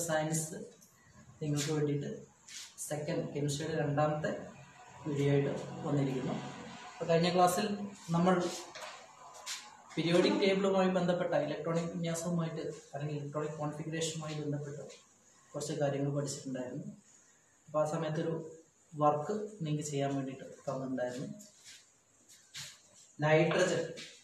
Science നിങ്ങൾക്ക് വേണ്ടിയിട്ട് second കെമിസ്ട്രിയുടെ രണ്ടാമത്തെ വീഡിയോ ആയിട്ട് വന്നിരിക്കുന്നു അപ്പോൾ കഴിഞ്ഞ ക്ലാസ്സിൽ നമ്മൾ പീരിയോഡിക് ടേബിളുമായി ബന്ധപ്പെട്ട ഇലക്ട്രോണിക് വിന്യാസവുമായിട്ട് അല്ലെങ്കിൽ ഇലക്ട്രോണിക് കോൺഫിഗറേഷനുമായി ബന്ധപ്പെട്ട് കുറച്ച് കാര്യങ്ങൾ പഠിച്ചിട്ടുണ്ടായിരുന്നു അപ്പോൾ ആ സമയത്തൊരു വർക്ക് നിങ്ങൾക്ക് ചെയ്യാൻ വേണ്ടിയിട്ട് തന്നിട്ടുണ്ടായിരുന്നു നൈട്രജൻ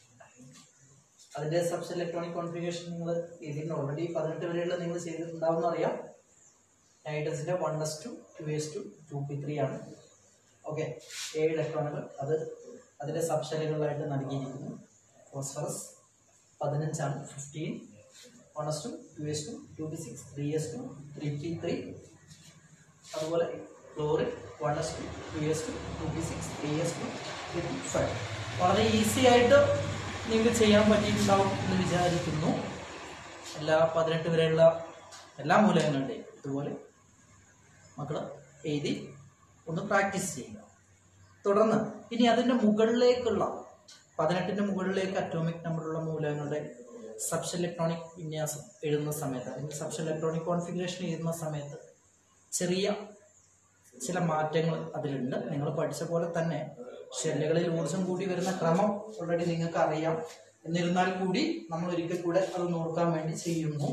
അതിൻ്റെ സബ്സ് ഇലക്ട്രോണിക് കോൺഫിഗറേഷൻ നിങ്ങൾ എഴുതിയിട്ടുണ്ട് ഓൾറെഡി പതിനെട്ട് വരെയുള്ള നിങ്ങൾ ചെയ്തിട്ടുണ്ടാവുമെന്ന് അറിയാം നൈട്രജൻ്റെ one S two two S two two P three ആണ് ഓക്കെ ഏഴ് ഇലക്ട്രോണുകൾ അത് അതിൻ്റെ സബ്ഷെലുകളിലായിട്ട് നൽകിയിരിക്കുന്നു ഫോസ്ഫറസ് പതിനഞ്ചാണ് fifteen one S two two S two two P six three S two three P three അതുപോലെ chlorine one S two two S two two P six three S two three P five വളരെ easy ആയിട്ട് നിങ്ങൾക്ക് ചെയ്യാൻ പറ്റിയിട്ടുണ്ടാവും എന്ന് വിചാരിക്കുന്നു എല്ലാ പതിനെട്ട് വരെയുള്ള എല്ലാ മൂലകങ്ങളുടെയും ഇതുപോലെ മക്കൾ എഴുതി ഒന്ന് പ്രാക്ടീസ് ചെയ്യുക തുടർന്ന് ഇനി അതിൻ്റെ മുകളിലേക്കുള്ള പതിനെട്ടിൻ്റെ മുകളിലേക്ക് അറ്റോമിക് നമ്പറുള്ള മൂലകങ്ങളുടെ സബ്സ് ഇലക്ട്രോണിക് വിന്യാസം എഴുതുന്ന സമയത്ത് അല്ലെങ്കിൽ സബ്സ് ഇലക്ട്രോണിക് കോൺഫിഗറേഷൻ എഴുതുന്ന സമയത്ത് ചെറിയ ചില മാറ്റങ്ങൾ അതിലുണ്ട് നിങ്ങൾ പഠിച്ച പോലെ തന്നെ ഷെല്ലുകളിൽ ഊർജം കൂടി വരുന്ന ക്രമം ഓൾറെഡി നിങ്ങൾക്ക് അറിയാം എന്നിരുന്നാൽ കൂടി നമ്മൾ ഒരിക്കൽ കൂടെ അത് നോക്കാൻ വേണ്ടി ചെയ്യുന്നു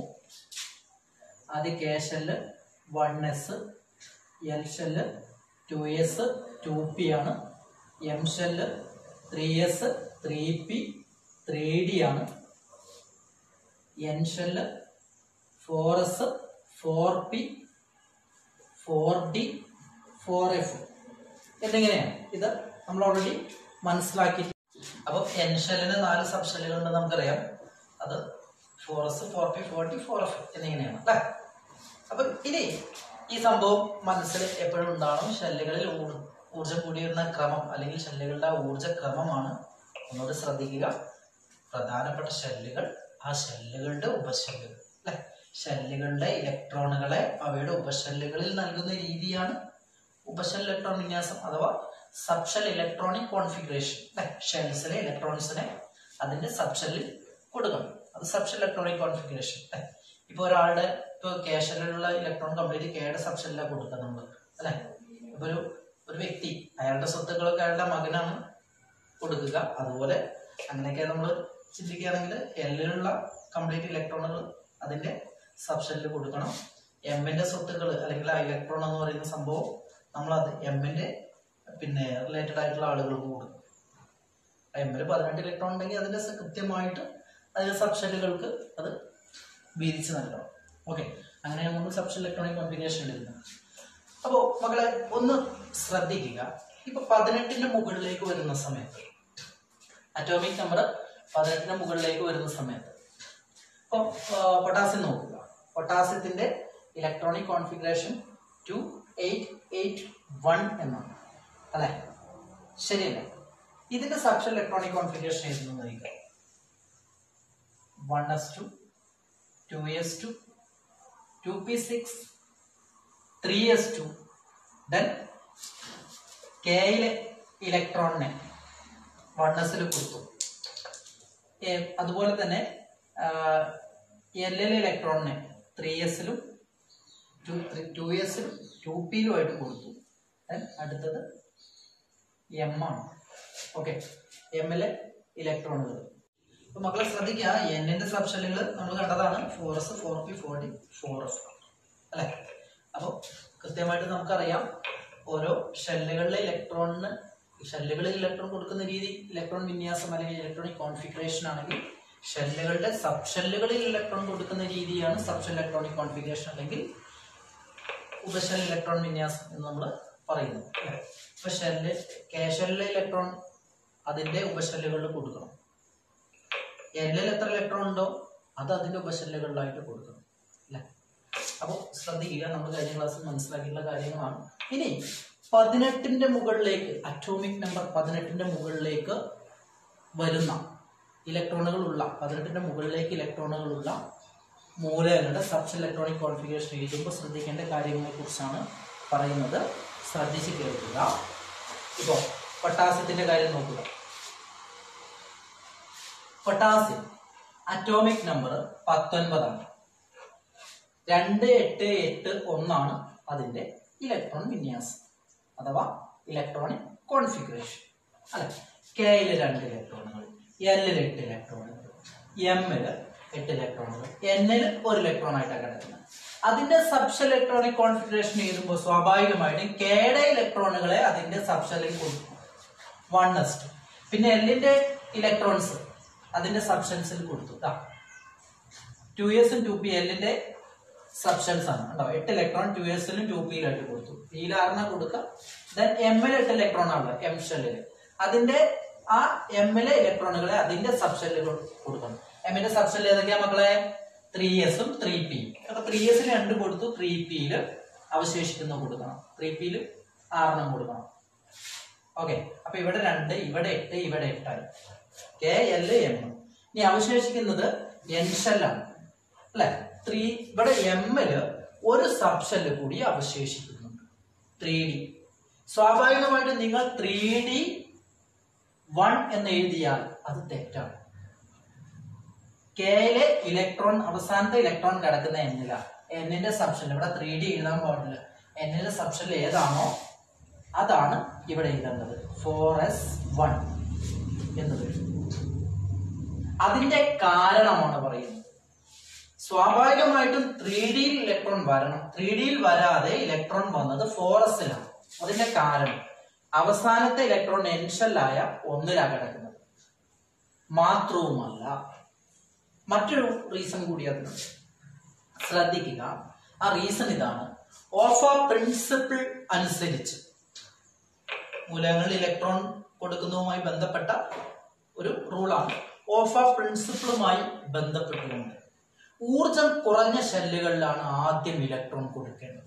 ആദ്യം K shell one S L shell two S two P ആണ് M shell three S three P three D ആണ് N shell four S four P four D four F എന്നിങ്ങനെയാണ് ഇത് നമ്മൾ ഓൾറെഡി മനസ്സിലാക്കി അപ്പോൾ എൻ ഷെല്ലിന് നാല് സബ് ഷെല്ലുകൾ ഉണ്ടെന്ന് നമുക്കറിയാം അത് four S four P four D four F എന്നിങ്ങനെയാണ് അല്ലേ അപ്പൊ ഇനി ഈ സംഭവം മനസ്സിൽ എപ്പോഴും ഉണ്ടാവണം ഷെല്ലുകളിൽ ഊർ- ഊർജ്ജം കൂടി വരുന്ന ക്രമം അല്ലെങ്കിൽ ഷെല്ലുകളുടെ ആ ഊർജ്ജ ക്രമമാണ് ഒന്നുകൂടി ശ്രദ്ധിക്കുക പ്രധാനപ്പെട്ട ഷെല്ലുകൾ ആ ഷെല്ലുകളുടെ ഉപഷെല്ലുകൾ അല്ലെ ഷെല്ലുകളുടെ ഇലക്ട്രോണുകളെ അവയുടെ ഉപഷെല്ലുകളിൽ നൽകുന്ന രീതിയാണ് ഉപഷെൽ ഇലക്ട്രോൺ വിന്യാസം അഥവാ സബ്ഷെൽ ഇലക്ട്രോണിക് കോൺഫിഗറേഷൻ അല്ലെ ഷെൽസിലെ ഇലക്ട്രോണിക്സിനെ അതിന്റെ സബ്ഷെല്ലിൽ കൊടുക്കണം അത് സബ്ഷെൽ ഇലക്ട്രോണിക് കോൺഫിഗറേഷൻ അല്ലെ ഇപ്പൊ ഒരാളുടെ ഇപ്പൊ കേഷനിലുള്ള ഇലക്ട്രോൺ കംപ്ലീറ്റ് കെയുടെ സബ്ഷെല്ലിലാണ് കൊടുക്കുക നമ്മൾ അല്ലെ ഇപ്പൊ ഒരു ഒരു വ്യക്തി അയാളുടെ സ്വത്തുക്കളൊക്കെ അയാളുടെ മകനാണ് കൊടുക്കുക അതുപോലെ അങ്ങനെയൊക്കെ നമ്മൾ ചിന്തിക്കുകയാണെങ്കിൽ എല്ലിലുള്ള കംപ്ലീറ്റ് ഇലക്ട്രോണുകൾ അതിന്റെ സബ്ഷെല്ലിൽ കൊടുക്കണം എമ്മിന്റെ സ്വത്തുക്കൾ അല്ലെങ്കിൽ ആ ഇലക്ട്രോൺ എന്ന് പറയുന്ന സംഭവം നമ്മൾ അത് എമ്മിന്റെ പിന്നെ റിലേറ്റഡ് ആയിട്ടുള്ള ആളുകൾക്ക് കൊടുക്കും എമ്മിൽ പതിനെട്ട് ഇലക്ട്രോൺ ഉണ്ടെങ്കിൽ അതിന്റെ സ- കൃത്യമായിട്ട് അതിന്റെ സബ്ഷെല്ലുകൾക്ക് അത് വീതിച്ച് നൽകണം ഓക്കെ അങ്ങനെ നമ്മൾ സബ്ഷെൽ ഇലക്ട്രോണിക് കോൺഫിഗറേഷൻ എടുക്കുന്നത് അപ്പോൾ മക്കളെ ഒന്ന് ശ്രദ്ധിക്കുക ഇപ്പൊ പതിനെട്ടിന്റെ മുകളിലേക്ക് വരുന്ന സമയത്ത് അറ്റോമിക് നമ്പർ പതിനെട്ടിന്റെ മുകളിലേക്ക് വരുന്ന സമയത്ത് ഇപ്പോൾ പൊട്ടാസ്യം നോക്കുക പൊട്ടാസ്യത്തിന്റെ electronic configuration two eight eight one എന്നാണ് അല്ലെ ശരിയല്ലേ ഇതിന്റെ സബ്ഷൽ ഇലക്ട്രോണിക് കോൺഫിഗറേഷൻ ഏതെന്ന് നോക്കുക one S two two S two two P six three S two then കെയിലെ ഇലക്ട്രോണിനെ വൺ എസിൽ കൊടുത്തു ഏ, അതുപോലെ തന്നെ എൽ എൽ ഇലക്ട്രോണിനെ ത്രീ എസിലും ടു ടു എസിലും ടു പിയിലുമായിട്ട് കൊടുത്തു Then അടുത്തത് എം ആണ് ഓക്കെ എമ്മിലെ ഇലക്ട്രോണുകൾ അപ്പൊ മക്കളെ ശ്രദ്ധിക്കുക എന്നിന്റെ സബ്ഷെല്ലുകൾ നമ്മൾ കണ്ടതാണ് four S four P four D four F അല്ലെ അപ്പോൾ കൃത്യമായിട്ട് നമുക്കറിയാം ഓരോ ഷെല്ലുകളിലെ ഇലക്ട്രോണിന് ഷെല്ലുകളിൽ ഇലക്ട്രോൺ കൊടുക്കുന്ന രീതി ഇലക്ട്രോൺ വിന്യാസം അല്ലെങ്കിൽ ഇലക്ട്രോണിക് കോൺഫിഗറേഷൻ ആണെങ്കിൽ ഷെല്ലുകളുടെ സബ് ഷെല്ലുകളിൽ ഇലക്ട്രോൺ കൊടുക്കുന്ന രീതിയാണ് സബ് ഇലക്ട്രോണിക് കോൺഫിഗറേഷൻ അല്ലെങ്കിൽ ഉപഷെൽ ഇലക്ട്രോൺ വിന്യാസം എന്ന് നമ്മൾ പറയുന്നു അല്ലേ? ഇപ്പൊ ഷെല്ല് കേഷെല്ലിലെ ഇലക്ട്രോൺ അതിന്റെ ഉപഷെല്ലുകളിൽ കൊടുക്കണം എല്ലിൽ എത്ര ഇലക്ട്രോൺ ഉണ്ടോ അത് അതിന്റെ ഉപശല്യകളിലായിട്ട് കൊടുക്കണം അല്ലേ അപ്പോൾ ശ്രദ്ധിക്കുക നമ്മൾ കഴിഞ്ഞ ക്ലാസ്സിൽ മനസ്സിലാക്കിയിട്ടുള്ള കാര്യങ്ങളാണ് ഇനി പതിനെട്ടിന്റെ മുകളിലേക്ക് അറ്റോമിക് നമ്പർ പതിനെട്ടിന്റെ മുകളിലേക്ക് വരുന്ന ഇലക്ട്രോണുകളുള്ള പതിനെട്ടിന്റെ മുകളിലേക്ക് ഇലക്ട്രോണുകളുള്ള മൂലകങ്ങളുടെ സബ്സ് ഇലക്ട്രോണിക് കോൺഫിഗറേഷൻ എഴുതുമ്പോൾ ശ്രദ്ധിക്കേണ്ട കാര്യങ്ങളെ കുറിച്ചാണ് പറയുന്നത് ശ്രദ്ധിച്ച് കേൾക്കുക ഇപ്പോൾ പൊട്ടാസ്യത്തിന്റെ കാര്യം നോക്കുക പൊട്ടാസ്യം അറ്റോമിക് നമ്പർ പത്തൊൻപതാണ് രണ്ട് എട്ട് എട്ട് ഒന്നാണ് അതിന്റെ ഇലക്ട്രോൺ വിന്യാസം അഥവാ ഇലക്ട്രോണിക് കോൺഫിഗറേഷൻ അല്ലെ കെയില് രണ്ട് ഇലക്ട്രോണുകൾ എല്ലിൽ എട്ട് ഇലക്ട്രോണുകൾ എമ്മില് എട്ട് ഇലക്ട്രോണുകൾ എന്നിൽ ഒരു ഇലക്ട്രോൺ ആയിട്ടാണ് കിടക്കുന്നത് അതിന്റെ സബ്ഷ ഇലക്ട്രോണിക് കോൺഫിഗറേഷൻ എഴുതുമ്പോൾ സ്വാഭാവികമായിട്ടും കെയുടെ ഇലക്ട്രോണുകളെ അതിന്റെ സബ്ഷലിൽ കൊടുക്കും വൺ എസ്റ്റ് പിന്നെ എല്ലിന്റെ ഇലക്ട്രോൺസ് അതിന്റെ സബ്ഷൻസിൽ കൊടുത്തു ടു എസും ടു പി എല്ലിന്റെ സബ്ഷൻസ് ആണ് കേട്ടോ എട്ട് ഇലക്ട്രോൺ ടു എസിലും ടു പിയിലായിട്ട് കൊടുത്തു പിയിൽ ആറിന കൊടുക്കുക ദെൻ എമ്മിൽ എട്ട് ഇലക്ട്രോൺ ആണല്ലോ എം ഷെല്ലില് അതിന്റെ ആ എമ്മിലെ ഇലക്ട്രോണുകളെ അതിന്റെ സബ്ഷെല്ലിൽ കൊടുക്കണം എമ്മിന്റെ സബ്ഷെല്ല് ഏതൊക്കെയാ മക്കളെ ത്രീ എസും ത്രീ പിയും അപ്പൊ ത്രീ എസിൽ രണ്ട് കൊടുത്തു ത്രീ പിയിൽ അവശേഷിക്കുന്ന കൊടുക്കണം ത്രീ പിയിൽ ആറെണ്ണം കൊടുക്കണം ഓക്കെ അപ്പൊ ഇവിടെ രണ്ട് ഇവിടെ എട്ട് ഇവിടെ എട്ടായി കെ എൽ എം ഇനി അവശേഷിക്കുന്നത് എൻ ഷെല്ലാണ് അല്ലെ ത്രീ ഇവിടെ എമ്മില് ഒരു സബ് ഷെല്ല് കൂടി അവശേഷിക്കുന്നുണ്ട് ത്രീ ഡി സ്വാഭാവികമായിട്ടും നിങ്ങൾ ത്രീ ഡി വൺ എന്ന് എഴുതിയാൽ അത് തെറ്റാണ് കെയിലെ ഇലക്ട്രോൺ അവസാനത്തെ ഇലക്ട്രോൺ കിടക്കുന്ന എന്നില എന്നിന്റെ സബ്ഷെൽ ഇവിടെ ത്രീ ഡി എഴുതാൻ പാടില്ല എന്നിന്റെ സബ്ഷെൽ ഏതാണോ അതാണ് ഇവിടെ എഴുതേണ്ടത് ഫോർ എസ് വൺ എന്ന് വരും അതിന്റെ കാരണമാണ് പറയുന്നത് സ്വാഭാവികമായിട്ടും ത്രീ ഡിയിൽ ഇലക്ട്രോൺ വരണം ത്രീ ഡിയിൽ വരാതെ ഇലക്ട്രോൺ വന്നത് ഫോറസിലാണ് അതിന്റെ കാരണം അവസാനത്തെ ഇലക്ട്രോൺ എൻഷലായ ഒന്നിലാണ് കിടക്കുന്നത് മാത്രവുമല്ല മറ്റൊരു റീസൺ കൂടി അതിനുണ്ട് ശ്രദ്ധിക്കുക ആ റീസൺ ഇതാണ് ഓഫ് ആ പ്രിൻസിപ്പിൾ അനുസരിച്ച് മൂലകങ്ങളിൽ ഇലക്ട്രോൺ കൊടുക്കുന്നതുമായി ബന്ധപ്പെട്ട ഒരു റൂളാണ് ഓഫ് ആ പ്രിൻസിപ്പിളുമായി ബന്ധപ്പെട്ടുകൊണ്ട് ഊർജം കുറഞ്ഞ ഷെല്ലുകളിലാണ് ആദ്യം ഇലക്ട്രോൺ കൊടുക്കേണ്ടത്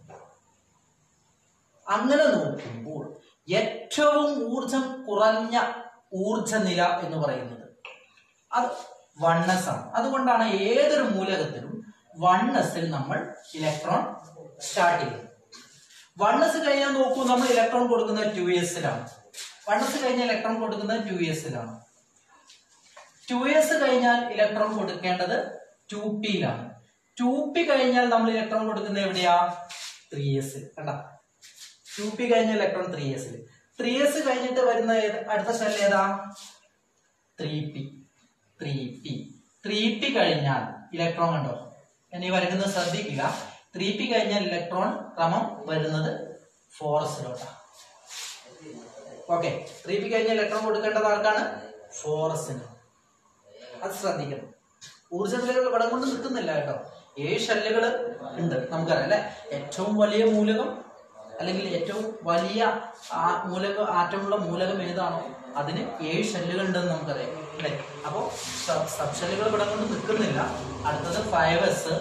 അങ്ങനെ നോക്കുമ്പോൾ ഏറ്റവും ഊർജം കുറഞ്ഞ ഊർജനില എന്ന് പറയുന്നത് അത് വണ്ണസ് ആണ് അതുകൊണ്ടാണ് ഏതൊരു മൂലകത്തിലും വണ്ണസിൽ നമ്മൾ ഇലക്ട്രോൺ സ്റ്റാർട്ട് ചെയ്യുന്നത് വണ്ണസ് കഴിഞ്ഞാൽ നോക്കൂ നമ്മൾ ഇലക്ട്രോൺ കൊടുക്കുന്നത് ടു എസിലാണ് വണ്ണസ് കഴിഞ്ഞാൽ ഇലക്ട്രോൺ കൊടുക്കുന്നത് ടു എസിലാണ് ടു എസ് കഴിഞ്ഞാൽ ഇലക്ട്രോൺ കൊടുക്കേണ്ടത് ടു പിയിലാണ് ടു പി കഴിഞ്ഞാൽ നമ്മൾ ഇലക്ട്രോൺ കൊടുക്കുന്നത് എവിടെയാ ത്രീ എസ് കണ്ട ടു പി കഴിഞ്ഞ ഇലക്ട്രോൺ ത്രീ എസിൽ ത്രീ എസ് കഴിഞ്ഞിട്ട് വരുന്ന ഏത് അടുത്ത ഷെൽ ഏതാ three P three P three P കഴിഞ്ഞാൽ ഇലക്ട്രോൺ കണ്ടോ ഇനി വരക്കുന്നത് ശ്രദ്ധിക്കുക ത്രീ പി കഴിഞ്ഞാൽ ഇലക്ട്രോൺ ക്രമം വരുന്നത് ഫോറസിലോട്ടാണ് ഓക്കെ ത്രീ പി കഴിഞ്ഞാൽ ഇലക്ട്രോൺ കൊടുക്കേണ്ടത് ആർക്കാണ് ഫോറസിന് അത് ശ്രദ്ധിക്കണം ഊർജ നിലകൾ ഇവിടെ കൊണ്ട് നിൽക്കുന്നില്ല കേട്ടോ ഏഴ് ഷെല്ലുകൾ ഉണ്ട് നമുക്കറിയാം അല്ലെ ഏറ്റവും വലിയ മൂലകം അല്ലെങ്കിൽ ഏറ്റവും വലിയ ആ മൂലക ആറ്റമുള്ള മൂലകം ഏതാണോ അതിന് ഏഴ് ഷെല്ലുകൾ ഉണ്ടെന്ന് നമുക്കറിയാം അല്ലെ അപ്പോ സബ് ഷെല്ലുകൾ ഇവിടെ കൊണ്ട് നിൽക്കുന്നില്ല അടുത്തത് five S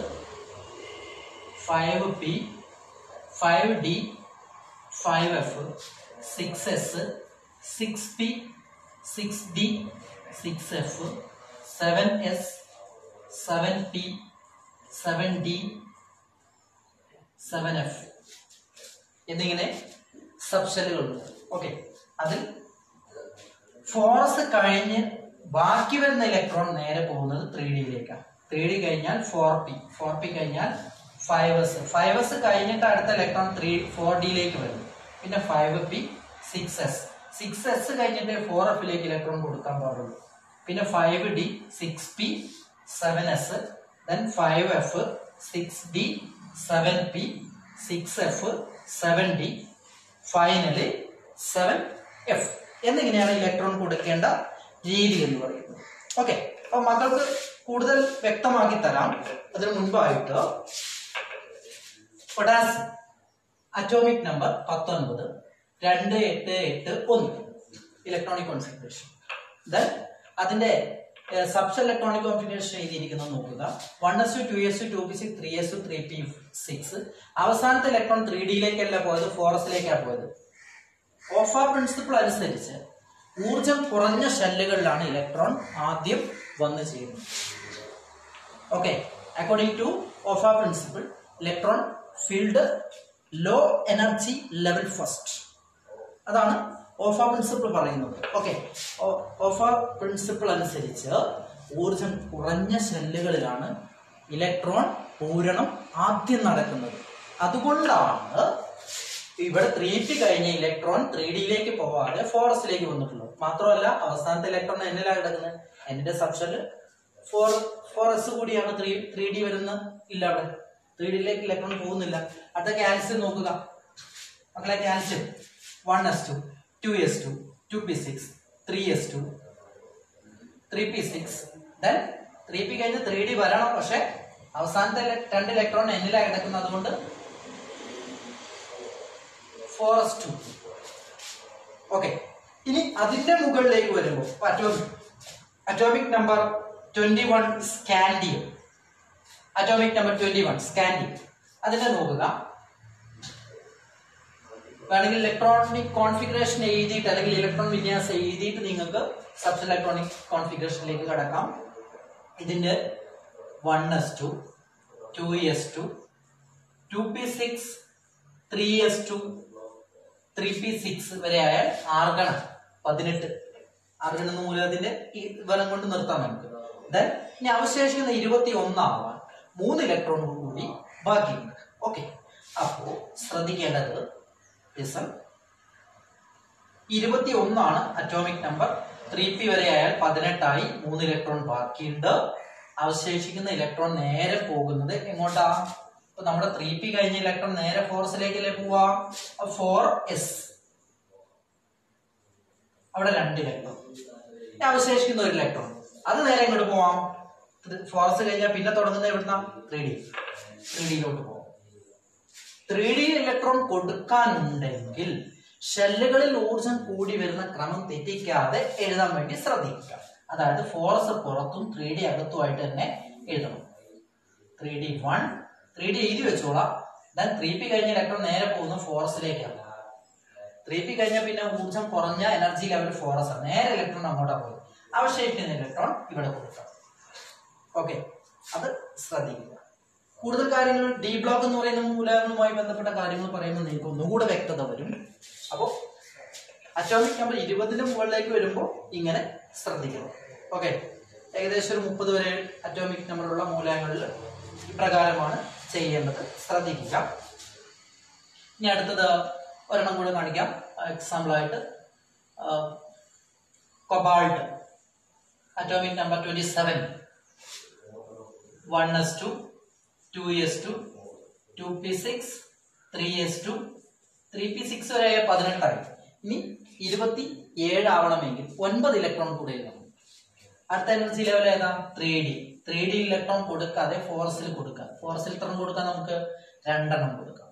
five P five D five F six S six P six D six F seven S seven P seven D seven F എന്നിങ്ങനെ സബ്ഷെല്ലുകളുണ്ട് ഓക്കെ അതിൽ ഫോറസ് കഴിഞ്ഞ് ബാക്കി വരുന്ന ഇലക്ട്രോൺ നേരെ പോകുന്നത് ത്രീ ഡിയിലേക്കാണ് ത്രീ ഡി കഴിഞ്ഞാൽ ഫോർ പി ഫോർ പി കഴിഞ്ഞാൽ ഫൈവ് എസ് ഫൈവ് എസ് കഴിഞ്ഞിട്ട് അടുത്ത ഇലക്ട്രോൺ ത്രീ ഫോർ ഡിയിലേക്ക് വരും പിന്നെ five P six S six S കഴിഞ്ഞിട്ട് ഫോർ എഫിലേക്ക് ഇലക്ട്രോൺ കൊടുക്കാൻ പാടുള്ളൂ പിന്നെ five D six P seven S then five F six D seven P six F seven D finally seven F എന്നിങ്ങനെയാണ് electron കൊടുക്കേണ്ട രീതി എന്ന് പറയുന്നത് ഓക്കെ അപ്പൊ മക്കൾക്ക് കൂടുതൽ വ്യക്തമാക്കി തരാം അതിനു മുൻപായിട്ട് പൊട്ടാസ്യം അറ്റോമിക് നമ്പർ പത്തൊൻപത് രണ്ട് എട്ട് എട്ട് ഒന്ന് ഇലക്ട്രോണിക് കോൺഫിഗറേഷൻ ദെൻ അതിന്റെ സബ്സ് ഇലക്ട്രോണിക് കോൺഫിഗറേഷൻ എഴുതിയിരിക്കുന്നത് നോക്കുക one S two S two P six three S three P six അവസാനത്തെ ഇലക്ട്രോൺ ത്രീ ഡിയിലേക്കല്ല പോയത് ഫോർ എസിലേക്കാണ് പോയത് ഓഫ പ്രിൻസിപ്പിൾ അനുസരിച്ച് ഊർജം കുറഞ്ഞ ഷെല്ലുകളിലാണ് ഇലക്ട്രോൺ ആദ്യം വന്നു ചേരുന്നത് okay according to Aufbau principle electron filled low energy level first അതാണ് ഓഫ പ്രിൻസിപ്പിൾ പറയുന്നത് ഓക്കെ ഓഫ പ്രിൻസിപ്പിൾ അനുസരിച്ച് ഊർജം കുറഞ്ഞ ഷെല്ലുകളിലാണ് ഇലക്ട്രോൺ പൂരണം ആദ്യം നടക്കുന്നത് അതുകൊണ്ടാണ് ഇവിടെ ത്രീ പി കഴിഞ്ഞ ഇലക്ട്രോൺ ത്രീ ഡിയിലേക്ക് പോവാതെ ഫോറസ്റ്റിലേക്ക് വന്നിട്ടുള്ളത് മാത്രമല്ല അവസാനത്തെ ഇലക്ട്രോൺ എന്നിലാണ് കിടക്കുന്നത് എന്നിന്റെ സബ്ഷനിൽ ഫോർ ഫോർ എസ് കൂടിയാണ് ത്രീ ത്രീ ഡി വരുന്ന ഇല്ല അവിടെ ത്രീ ഡിയിലേക്ക് ഇലക്ട്രോൺ പോകുന്നില്ല അടുത്ത കാൽസ്യം നോക്കുക മക്കളെ calcium one S two two S two two P six three S two three P six then three P കഴിഞ്ഞ് ത്രീ ഡി വരണം പക്ഷെ അവസാനത്തെ ഇല- രണ്ട് ഇലക്ട്രോൺ എന്നിലാണ് കിടക്കുന്നത് അതുകൊണ്ട് ഫോർ എസ് ടു ഓക്കെ ഇനി അതിന്റെ മുകളിലേക്ക് വരുമ്പോൾ atomic atomic number twenty one scandium atomic number twenty one scandium അതിന്റെ നോക്കുക വേണമെങ്കിൽ ഇലക്ട്രോണിക് കോൺഫിഗറേഷൻ എഴുതിയിട്ട് അല്ലെങ്കിൽ ഇലക്ട്രോൺ വിന്യാസം എഴുതിയിട്ട് നിങ്ങൾക്ക് സബ് ഇലക്ട്രോണിക് കോൺഫിഗറേഷനിലേക്ക് കടക്കാം ഇതിന്റെ one S two two S two two P six three S two three P six വരെ ആയാൽ ആർഗണ പതിനെട്ട് ആർഗണ എന്ന മൂലകത്തിന്റെ ഈ ബലം കൊണ്ട് നിർത്താം നമുക്ക് ദെൻ ഇനി അവശേഷിക്കുന്ന ഇരുപത്തി ഒന്നാവാൻ മൂന്ന് ഇലക്ട്രോണുകൾ കൂടി ബാക്കിയുണ്ട് ഓക്കെ അപ്പോ ശ്രദ്ധിക്കേണ്ടത് ലിസൺ ഇരുപത്തി ഒന്നാണ് അറ്റോമിക് നമ്പർ ത്രീ പി വരെ ആയാൽ പതിനെട്ടായി മൂന്ന് ഇലക്ട്രോൺ ബാക്കിയുണ്ട് അവശേഷിക്കുന്ന ഇലക്ട്രോൺ നേരെ പോകുന്നത് എങ്ങോട്ടാ ഇപ്പൊ നമ്മുടെ ത്രീ പി കഴിഞ്ഞ ഇലക്ട്രോൺ നേരെ ഫോർസിലേക്കല്ലേ പോവാ ഫോർ എസ് അവിടെ രണ്ട് ഇലക്ട്രോൺ ഇനി അവശേഷിക്കുന്ന ഒരു ഇലക്ട്രോൺ അത് നേരെ എങ്ങോട്ട് പോവാം ഫോർസ് കഴിഞ്ഞാൽ പിന്നെ തുടങ്ങുന്നത് എവിടുന്ന ത്രീ ഡി ത്രീ ഡിയിലോട്ട് പോവാം ത്രീ ഡി ഇലക്ട്രോൺ കൊടുക്കാനുണ്ടെങ്കിൽ ഷെല്ലുകളിൽ ഊർജം കൂടി വരുന്ന ക്രമം തെറ്റിക്കാതെ എഴുതാൻ വേണ്ടി ശ്രദ്ധിക്കുക അതായത് ഫോർസ് പുറത്തും ത്രീ ഡി അകത്തുമായിട്ട് തന്നെ എഴുതണം three D one three D എഴുതി വെച്ചോളാം ദെൻ ത്രീ പി കഴിഞ്ഞ ഇലക്ട്രോൺ നേരെ പോകുന്ന ഫോറസിലേക്കാണ് ത്രീ പി കഴിഞ്ഞാൽ പിന്നെ ഊർജം കുറഞ്ഞ എനർജി ലെവൽ ഫോറസ് ആണ് നേരെ ഇലക്ട്രോൺ അങ്ങോട്ടാ പോയി അവശേഷിക്കുന്ന ഇലക്ട്രോൺ ഇവിടെ കൊടുക്കാം ഓക്കെ അത് ശ്രദ്ധിക്കുക കൂടുതൽ കാര്യങ്ങൾ ഡി ബ്ലോക്ക് എന്ന് പറയുന്ന മൂലകങ്ങളുമായി ബന്ധപ്പെട്ട കാര്യങ്ങൾ പറയുമ്പോൾ നിങ്ങൾക്ക് ഒന്നുകൂടെ വ്യക്തത വരും അപ്പോൾ അറ്റോമിക് നമ്പർ ഇരുപതിന്റെ മുകളിലേക്ക് വരുമ്പോൾ ഇങ്ങനെ ശ്രദ്ധിക്കണം ഓക്കെ ഏകദേശം ഒരു മുപ്പത് വരെ അറ്റോമിക് നമ്പറുള്ള മൂലകങ്ങളിൽ ഇപ്രകാരമാണ് ചെയ്യേണ്ടത് ശ്രദ്ധിക്കുക ഇനി അടുത്തത് ഒരെണ്ണം കൂടെ കാണിക്കാം എക്സാമ്പിൾ ആയിട്ട് cobalt atomic number twenty seven one S two two S two two P six three S two three P six വരെ പതിനെട്ടായി ഇനി ഇരുപത്തി ഏഴ് ആവണമെങ്കിൽ ഒൻപത് ഇലക്ട്രോൺ കൂടെ എഴുതണം അടുത്ത എനർജി ലെവൽ ഏതാ three D three D electron കൊടുക്കാതെ ഫോറസിൽ കൊടുക്കാം ഫോറസിൽ എത്ര കൊടുക്കാം നമുക്ക് രണ്ടെണ്ണം കൊടുക്കാം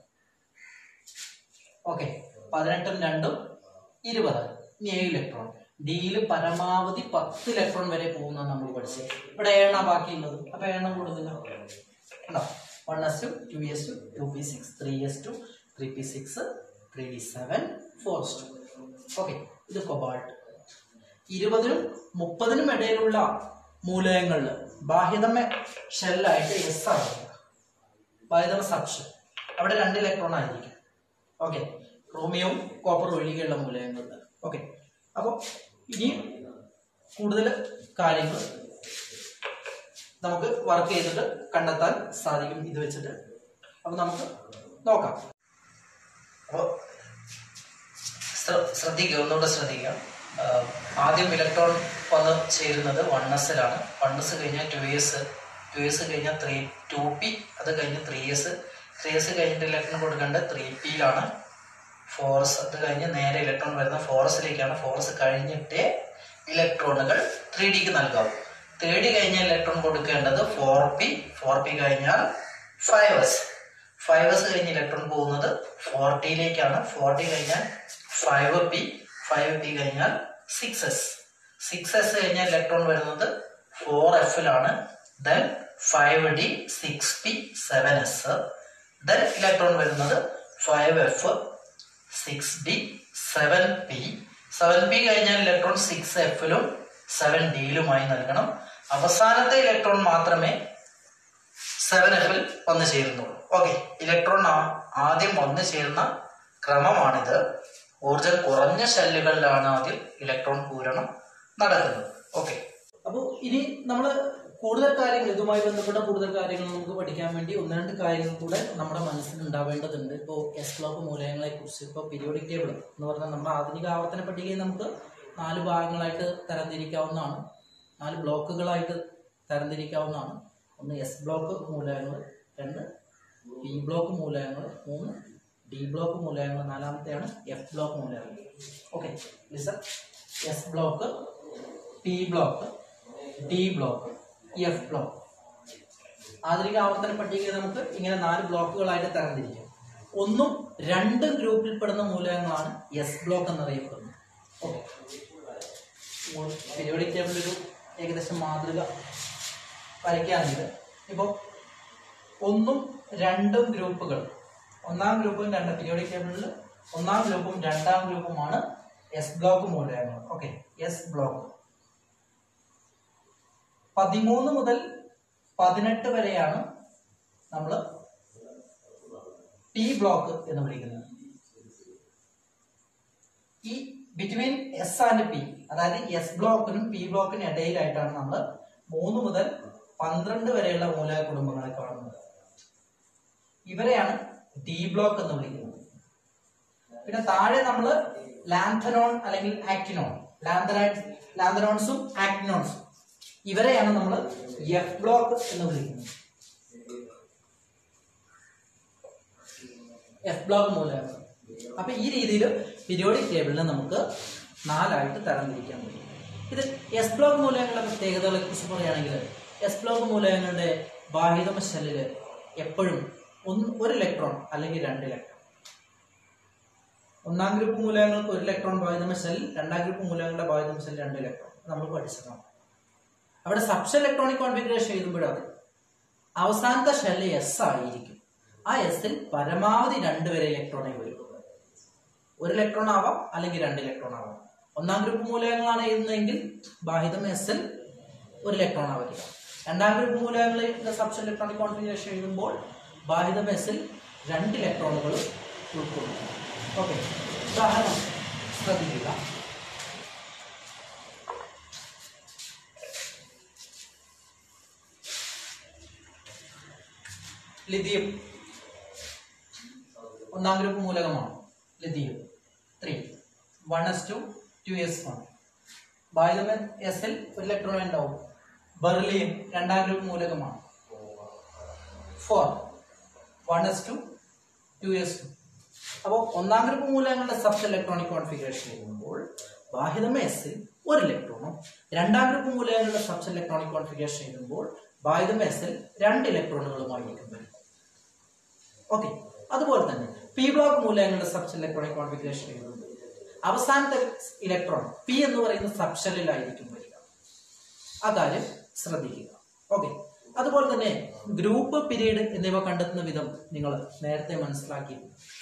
ഓക്കെ പതിനെട്ടും രണ്ടും ഇരുപത് ഇനി ഏഴ് ഇലക്ട്രോൺ ഡിയിൽ പരമാവധി പത്ത് ഇലക്ട്രോൺ വരെ പോകുന്ന നമ്മൾ പഠിച്ചത് ഇവിടെ ഏഴെണ്ണം ബാക്കിയുള്ളത് അപ്പൊ ഏഴെണ്ണം കൊടുക്കുക കണ്ടോ one S two two S two two P six three S two three P six three D seven four S two okay ഇത് കൊബാൾട്ട് ഇരുപതിനും മുപ്പതിനും ഇടയിലുള്ള മൂലകങ്ങളിൽ ബാഹ്യതമ ഷെല്ലായിട്ട് എസ് ആണ് ബാഹ്യതമ സബ്ഷൻ അവിടെ രണ്ട് ഇലക്ട്രോൺ ആയിരിക്കും ഓക്കെ ക്രോമിയവും കോപ്പർ ഒഴികെയുള്ള മൂലകങ്ങളിൽ ഓക്കെ അപ്പോൾ ഇനി കൂടുതൽ കാര്യങ്ങൾ നമുക്ക് വർക്ക് ചെയ്തിട്ട് കണ്ടെത്താൻ സാധിക്കും ഇത് വെച്ചിട്ട് അപ്പൊ നമുക്ക് നോക്കാം അപ്പോൾ ശ്രദ്ധിക്കുക ഒന്നുകൂടെ ശ്രദ്ധിക്കുക ആഹ് ആദ്യം ഇലക്ട്രോൺ വന്ന് ചേരുന്നത് വൺ എസിലാണ് വൺ എസ് കഴിഞ്ഞാൽ ടു എസ് ടു എസ് കഴിഞ്ഞാൽ ത്രീ ടു പി അത് കഴിഞ്ഞ് ത്രീ എസ് ത്രീ എസ് കഴിഞ്ഞിട്ട് ഇലക്ട്രോൺ കൊടുക്കേണ്ടത് ത്രീ പിയിലാണ് ഫോറസ് അത് കഴിഞ്ഞ് നേരെ ഇലക്ട്രോൺ വരുന്ന ഫോറസിലേക്കാണ് ഫോറസ് കഴിഞ്ഞിട്ടേ ഇലക്ട്രോണുകൾ ത്രീ ഡിക്ക് നൽകാവൂ ത്രീ ഡി കഴിഞ്ഞാൽ ഇലക്ട്രോൺ കൊടുക്കേണ്ടത് ഫോർ പി ഫോർ പി കഴിഞ്ഞാൽ ഫൈവ് എസ് ഫൈവ് എസ് കഴിഞ്ഞ് ഇലക്ട്രോൺ പോകുന്നത് ഫോർ ടിയിലേക്കാണ് ഫോർ ടി കഴിഞ്ഞാൽ ഫൈവ് പി ഫൈവ് പി കഴിഞ്ഞാൽ സിക്സ് എസ് സിക്സ് എസ് കഴിഞ്ഞാൽ ഇലക്ട്രോൺ വരുന്നത് ഫോർ എഫിലാണ് then five D six P seven S then electron വരുന്നത് five F six D seven P seven P കഴിഞ്ഞാൽ electron six എഫിലും seven ഡിയിലുമായി നൽകണം അവസാനത്തെ ഇലക്ട്രോൺ മാത്രമേ സെവൻ എഫിൽ വന്നു ചേരുന്നുള്ളൂ ഓക്കെ ഇലക്ട്രോൺ ആ- ആദ്യം വന്നു ചേരുന്ന ക്രമമാണിത് ഊർജം കുറഞ്ഞ ഷെല്ലുകളിലാണ് ആദ്യം ഇലക്ട്രോൺ പൂരണം നടക്കുന്നത് ഓക്കെ അപ്പോൾ ഇനി നമ്മൾ കൂടുതൽ കാര്യങ്ങൾ ഇതുമായി ബന്ധപ്പെട്ട കൂടുതൽ കാര്യങ്ങൾ നമുക്ക് പഠിക്കാൻ വേണ്ടി ഒന്ന് രണ്ട് കാര്യങ്ങൾ കൂടെ നമ്മുടെ മനസ്സിൽ ഉണ്ടാവേണ്ടതുണ്ട് ഇപ്പോൾ എസ് ബ്ലോക്ക് മൂലകങ്ങളെ കുറിച്ച് ഇപ്പോൾ പീരിയോഡിക് ടേബിൾ എന്ന് പറഞ്ഞാൽ നമ്മുടെ ആധുനിക ആവർത്തന പട്ടികയെ നമുക്ക് നാല് ഭാഗങ്ങളായിട്ട് തരംതിരിക്കാവുന്നതാണ് നാല് ബ്ലോക്കുകളായിട്ട് തരംതിരിക്കാവുന്നതാണ് ഒന്ന് എസ് ബ്ലോക്ക് മൂലകങ്ങൾ രണ്ട് പി ബ്ലോക്ക് മൂലകങ്ങൾ മൂന്ന് ഡി ബ്ലോക്ക് മൂലകങ്ങൾ നാലാമത്തെയാണ് എഫ് ബ്ലോക്ക് മൂലകങ്ങൾ okay listen S block P block D block F block ആധുനിക ആവർത്തന പട്ടികയെ നമുക്ക് ഇങ്ങനെ നാല് ബ്ലോക്കുകളായിട്ട് തരംതിരിക്കാം ഒന്നും രണ്ടും ഗ്രൂപ്പിൽപ്പെടുന്ന മൂലകങ്ങളാണ് എസ് ബ്ലോക്ക് എന്നറിയപ്പെടുന്നത് ഓക്കെ പീരിയോഡിക് ടേബിളിൽ ഒരു ഏകദേശം മാതൃക വരയ്ക്കാറുണ്ട് ഇപ്പോൾ ഒന്നും രണ്ടും ഗ്രൂപ്പുകൾ ഒന്നാം ഗ്രൂപ്പും രണ്ട് പീരിയോഡിക് ടേബിളിൽ ഒന്നാം ഗ്രൂപ്പും രണ്ടാം ഗ്രൂപ്പുമാണ് എസ് ബ്ലോക്ക് മൂലകങ്ങൾ ഓക്കെ എസ് ബ്ലോക്ക് പതിമൂന്ന് മുതൽ പതിനെട്ട് വരെയാണ് നമ്മൾ ടി ബ്ലോക്ക് എന്ന് വിളിക്കുന്നത് ഈ ബിറ്റ്വീൻ എസ് ആൻഡ് പി അതായത് എസ് ബ്ലോക്കിനും പി ബ്ലോക്കിനും ഇടയിലായിട്ടാണ് നമ്മൾ മൂന്ന് മുതൽ പന്ത്രണ്ട് വരെയുള്ള മൂലക കുടുംബങ്ങളെ കാണുന്നത് ഇവരെയാണ് ഡി ബ്ലോക്ക് എന്ന് വിളിക്കുന്നത് പിന്നെ താഴെ നമ്മൾ ലാന്തനോൺ അല്ലെങ്കിൽ ആക്ടിനോൺ ലാന്തനൈറ്റ് ലാന്തനോൺസും ആക്ടിനോൺസും ഇവരെയാണ് നമ്മൾ എഫ് ബ്ലോക്ക് എന്ന് വിളിക്കുന്നത് എഫ് ബ്ലോക്ക് മൂലകങ്ങൾ അപ്പൊ ഈ രീതിയിൽ പീരിയോഡിക് ടേബിളിനെ നമുക്ക് നാലായിട്ട് തരംതിരിക്കാൻ പറ്റും ഇത് എസ് ബ്ലോക്ക് മൂലകങ്ങളുടെ പ്രത്യേകതകളെ കുറിച്ച് പറയുകയാണെങ്കിൽ എസ് ബ്ലോക്ക് മൂലകങ്ങളുടെ ബാഹിതമ ഷെല്ലില് എപ്പോഴും ഒന്ന് ഒരു ഇലക്ട്രോൺ അല്ലെങ്കിൽ രണ്ട് ഇലക്ട്രോൺ ഒന്നാം ഗ്രൂപ്പ് മൂലകങ്ങൾക്ക് ഒരു ഇലക്ട്രോൺ ബാധിതമ ഷെൽ രണ്ടാം ഗ്രൂപ്പ് മൂലകങ്ങളുടെ ബാധിതമ ഷെൽ രണ്ട് ഇലക്ട്രോൺ നമ്മൾ പഠിച്ചതാണ് അവിടെ സബ്ഷ ഇലക്ട്രോണിക് കോൺഫിഗറേഷൻ എഴുതുമ്പോഴത് അവസാനത്തെ ഷെല്ല് എസ് ആയിരിക്കും ആ എസിൽ പരമാവധി രണ്ട് വരെ ഇലക്ട്രോണേ വരും ഒരു ഇലക്ട്രോൺ ആവാം അല്ലെങ്കിൽ രണ്ട് ഇലക്ട്രോൺ ആവാം ഒന്നാം ഗ്രൂപ്പ് മൂലകങ്ങളാണ് എഴുതുന്നതെങ്കിൽ ബാഹിതം എസിൽ ഒരു ഇലക്ട്രോൺ ആവരിക രണ്ടാം ഗ്രൂപ്പ് മൂലകങ്ങളിൽ സബ്ഷ ഇലക്ട്രോണിക് കോൺഫിഗറേഷൻ എഴുതുമ്പോൾ ബാഹിതം എസിൽ രണ്ട് ഇലക്ട്രോണുകൾ ഉൾക്കൊള്ളും ഓക്കെ ഉദാഹരണം ശ്രദ്ധിക്കുക ലിഥിയം ഒന്നാം ഗ്രൂപ്പ് മൂലകമാണ് lithium three one S two two S one ബായുധമൻ എസ് എൽ ഒരു ഇലക്ട്രോൺ ഉണ്ടാവും ബെർലിയം രണ്ടാം ഗ്രൂപ്പ് മൂലകമാണ് four one S two two S two അപ്പോൾ ഒന്നാം ഗ്രൂപ്പ് മൂലകങ്ങളുടെ സബ് ഇലക്ട്രോണിക് കോൺഫിഗറേഷൻ എഴുതുമ്പോൾ ബാഹിതമ എസിൽ ഒരു ഇലക്ട്രോണും രണ്ടാം ഗ്രൂപ്പ് മൂലകങ്ങളുടെ സബ് ഇലക്ട്രോണിക് കോൺഫിഗറേഷൻ എഴുതുമ്പോൾ ബാഹിതമ എസിൽ രണ്ട് ഇലക്ട്രോണുകളുമായിരിക്കും വരുന്നത് ഓക്കെ അതുപോലെ തന്നെ പി ബ്ലോക്ക് മൂലകങ്ങളുടെ സബ് ഇലക്ട്രോണിക് കോൺഫിഗറേഷൻ എഴുതുമ്പോൾ അവസാനത്തെ ഇലക്ട്രോൺ പി എന്ന് പറയുന്ന സബ്ഷെല്ലിലായിരിക്കും വരിക ആ കാര്യം ശ്രദ്ധിക്കുക ഓക്കെ അതുപോലെ തന്നെ ഗ്രൂപ്പ് പീരീഡ് എന്നിവ കണ്ടെത്തുന്ന വിധം നിങ്ങൾ നേരത്തെ മനസ്സിലാക്കി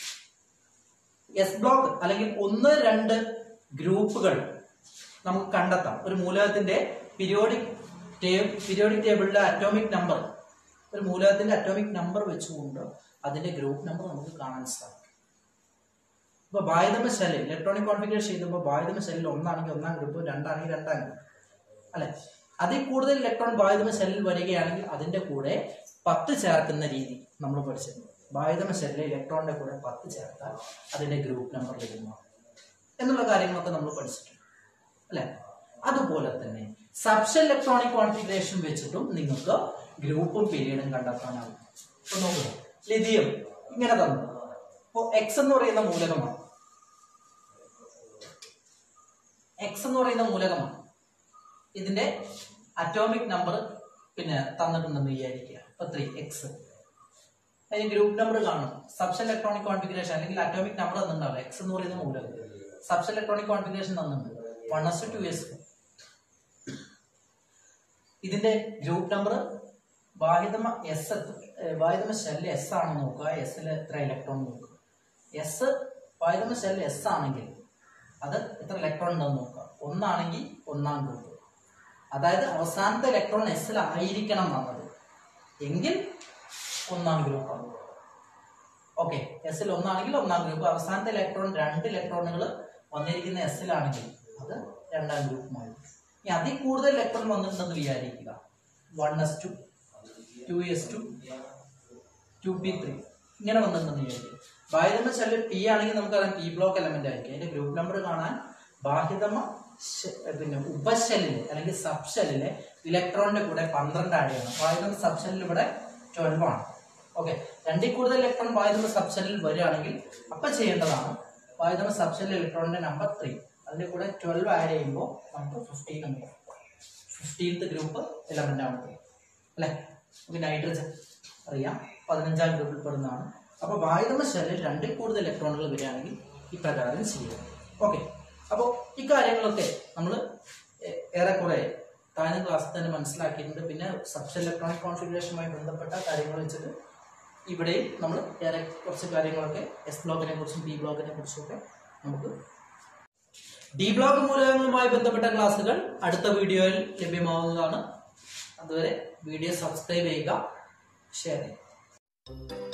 എസ് ബ്ലോക്ക് അല്ലെങ്കിൽ ഒന്ന് രണ്ട് ഗ്രൂപ്പുകൾ നമുക്ക് കണ്ടെത്താം ഒരു മൂലകത്തിന്റെ പീരിയോഡിക് പീരിയോഡിക് ടേബിളിലെ അറ്റോമിക് നമ്പർ ഒരു മൂലകത്തിന്റെ അറ്റോമിക് നമ്പർ വെച്ചുകൊണ്ട് അതിന്റെ ഗ്രൂപ്പ് നമ്പർ നമുക്ക് കാണാൻ സാധിക്കും ഇപ്പൊ ബായുധമ ശല്യം ഇലക്ട്രോണിക് കോൺഫിഗറേഷൻ ചെയ്യുമ്പോൾ ബായുധമ ശല്യം ഒന്നാണെങ്കിൽ ഒന്നാം ഗ്രൂപ്പ് രണ്ടാണെങ്കിൽ രണ്ടാം ഗ്രൂപ്പ് അല്ലെ അതിൽ കൂടുതൽ ഇലക്ട്രോൺ ബായുധമ ശല്യം വരികയാണെങ്കിൽ അതിന്റെ കൂടെ പത്ത് ചേർക്കുന്ന രീതി നമ്മൾ പഠിച്ചിട്ടുണ്ട് ബായുധമ ശല്യം ഇലക്ട്രോണിന്റെ കൂടെ പത്ത് ചേർത്താൽ അതിന്റെ ഗ്രൂപ്പ് നമ്പർ ലഭ്യമാകും എന്നുള്ള കാര്യങ്ങളൊക്കെ നമ്മൾ പഠിച്ചിട്ടുണ്ട് അല്ലെ അതുപോലെ തന്നെ സബ്ഷ ഇലക്ട്രോണിക് കോൺഫിഗറേഷൻ വെച്ചിട്ടും നിങ്ങൾക്ക് ഗ്രൂപ്പും പീരീഡും കണ്ടെത്താനാവും ഇപ്പൊ നോക്കുക ലിഥിയം ഇങ്ങനെ തന്നു ഇപ്പോ എക്സ് എന്ന് പറയുന്ന മൂലകമാണ് എക്സ് എന്ന് പറയുന്ന മൂലകമാണ് ഇതിന്റെ അറ്റോമിക് നമ്പർ പിന്നെ തന്നിട്ടുണ്ടെന്ന് വിചാരിക്കുക ഇപ്പൊ ത്രീ എക്സ് അതിന് ഗ്രൂപ്പ് നമ്പർ കാണും സബ്സ് ഇലക്ട്രോണിക് കോൺഫിഗറേഷൻ അല്ലെങ്കിൽ അറ്റോമിക് നമ്പർ തന്നിട്ടുണ്ടാവില്ല എക്സ് എന്ന് പറയുന്ന മൂലകം സബ്സ് ഇലക്ട്രോണിക് കോൺഫിഗറേഷൻ തന്നിട്ടുണ്ട് വൺ എസ് ടു എസ് ഇതിന്റെ ഗ്രൂപ്പ് നമ്പർ ബാഹിതമ എസ് ബാഹിതമ ഷെല്ല് എസ് ആണെന്ന് നോക്കുക എസ്സിൽ എത്ര ഇലക്ട്രോൺ നോക്കുക എസ് ബാഹിതമ ഷെല്ല് എസ് ആണെങ്കിൽ അത് എത്ര ഇലക്ട്രോൺ ഉണ്ടെന്ന് നോക്കുക ഒന്നാണെങ്കിൽ ഒന്നാം ഗ്രൂപ്പ് അതായത് അവസാനത്തെ ഇലക്ട്രോൺ എസ്സിൽ ആയിരിക്കണം എന്നത് എങ്കിൽ ഒന്നാം ഗ്രൂപ്പാണ് ഓക്കെ എസ്സിൽ ഒന്നാണെങ്കിൽ ഒന്നാം ഗ്രൂപ്പ് അവസാനത്തെ ഇലക്ട്രോൺ രണ്ട് ഇലക്ട്രോണുകൾ വന്നിരിക്കുന്ന എസ്സിലാണെങ്കിൽ അത് രണ്ടാം ഗ്രൂപ്പുമായി ഇനി അതിൽ കൂടുതൽ ഇലക്ട്രോൺ വന്നിട്ടുണ്ടെന്ന് വിചാരിക്കുക one S two two S two two P three ഇങ്ങനെ വന്നിട്ടുണ്ടെന്ന് വിചാരിക്കും ബാഹ്യതമ ഷെല്ല് പി ആണെങ്കിൽ നമുക്കറിയാം പി ബ്ലോക്ക് എലമെന്റ് ആയിരിക്കും അതിന്റെ ഗ്രൂപ്പ് നമ്പർ കാണാൻ ബാഹ്യതമ ശ- പിന്നെ ഉപഷെല്ലിലെ അല്ലെങ്കിൽ സബ് ഷെല്ലിലെ ഇലക്ട്രോണിന്റെ കൂടെ പന്ത്രണ്ട് ആഡ് ചെയ്യണം ബാഹ്യതമ സബ് ഷെല്ലിൽ ഇവിടെ ട്വൽവ് ആണ് ഓക്കെ രണ്ടിൽ കൂടുതൽ ഇലക്ട്രോൺ ബാഹ്യതമ സബ് ഷെല്ലിൽ വരികയാണെങ്കിൽ അപ്പൊ ചെയ്യേണ്ടതാണ് ബാഹ്യതമ സബ് ഷെല്ലിൽ ഇലക്ട്രോണിന്റെ നമ്പർ ത്രീ അതിന്റെ കൂടെ ട്വൽവ് ആഡ് ചെയ്യുമ്പോൾ നമുക്ക് ഫിഫ്റ്റീൻ എന്ന് കിട്ടും ഫിഫ്റ്റീൻത്ത് ഗ്രൂപ്പ് എലമെന്റ് ആണ് അല്ലെ നമുക്ക് നൈട്രജൻ അറിയാം പതിനഞ്ചാം ഗ്രൂപ്പിൽ പെടുന്നതാണ് അപ്പോൾ വായുതമ ഷെല്ലിൽ രണ്ടിൽ കൂടുതൽ ഇലക്ട്രോണുകൾ വരികയാണെങ്കിൽ ഇപ്രകാരം ചെയ്യുക ഓക്കെ അപ്പോൾ ഈ കാര്യങ്ങളൊക്കെ നമ്മൾ ഏറെക്കുറെ താഴ്ന്ന ക്ലാസ്സിൽ തന്നെ മനസ്സിലാക്കിയിട്ടുണ്ട് പിന്നെ സബ്ഷ ഇലക്ട്രോണിക് കോൺഫിഗറേഷനുമായി ബന്ധപ്പെട്ട കാര്യങ്ങൾ വെച്ചിട്ട് ഇവിടെയും നമ്മൾ ഏറെ കുറച്ച് കാര്യങ്ങളൊക്കെ എസ് ബ്ലോക്കിനെ കുറിച്ചും ബി ബ്ലോക്കിനെ കുറിച്ചും ഒക്കെ നമുക്ക് ഡി ബ്ലോക്ക് മൂലകങ്ങളുമായി ബന്ധപ്പെട്ട ക്ലാസ്സുകൾ അടുത്ത വീഡിയോയിൽ ലഭ്യമാവുന്നതാണ് അതുവരെ വീഡിയോ സബ്സ്ക്രൈബ് ചെയ്യുക ഷെയർ ചെയ്യുക